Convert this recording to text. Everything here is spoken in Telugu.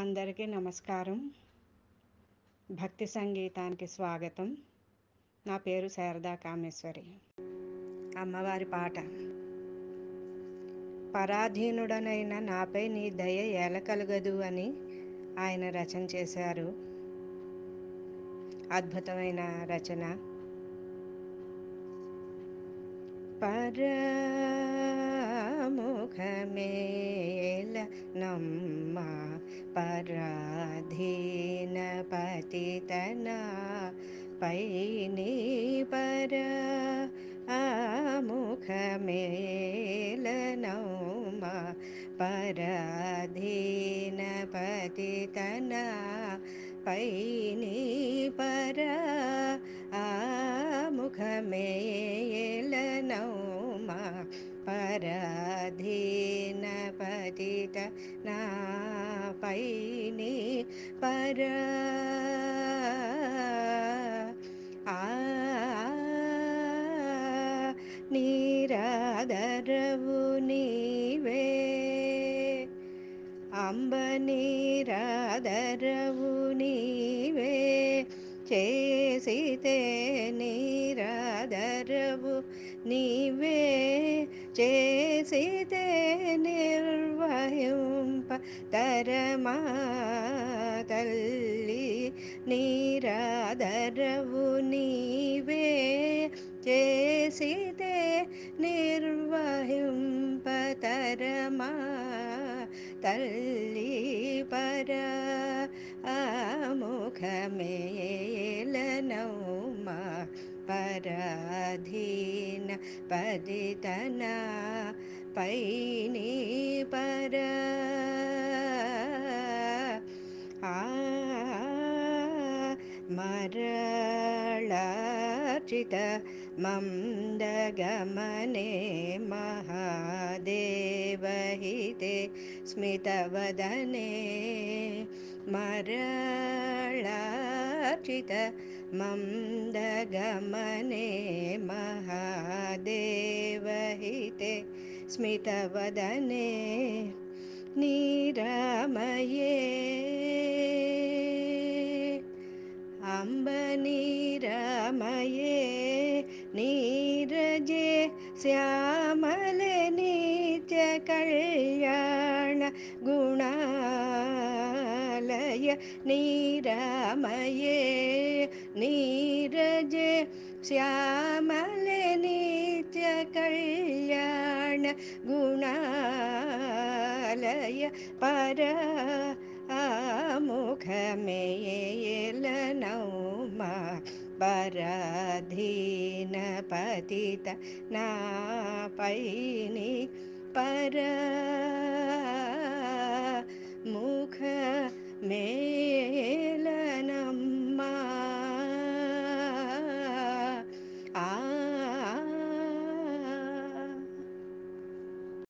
అందరికీ నమస్కారం భక్తి సంగీతానికి స్వాగతం నా పేరు శారదా కామేశ్వరి అమ్మవారి పాట పరాధీనుడనైన నాపై నీ దయ ఏల కలుగదు అని ఆయన రచన చేశారు అద్భుతమైన రచన పరముఖమేల నమ్మ పరాధీన పతితన పైని పర ఆముఖమేల నమ్మ పరాధీన పతితన పైని పర ఆముఖమేల నౌమ పరాధీన పతిత నా పైని పర ఆ నీరాదరవు నీవే అంబ నీరాదరవు నీవే చేసితే నీరాదరవు నీవే చేసితే నిర్వహింప తరమా తల్లి నీరాదరవు నీవే చేసితే నిర్వహింప తరమా తల్లి పర ఆముఖమేలనౌమ పరాధీన పదితన పైని పర ఆ మరళార్చిత మందగమనే మహాదేవహితే స్మితవదనే మరళార్చిత మందగమనే మహాదేవహితే స్మితవదనే నీరమయే అంబ నీరమయే నీరజే శ్యామల నిత్య కళ్యాణ గుణాలయ నీరమయే నీరజే శ్యామల నిత్య కళ్యాణ గుణాలయ పర ఆముఖమేలనౌమ పరాధీన పతిత నా పైని పర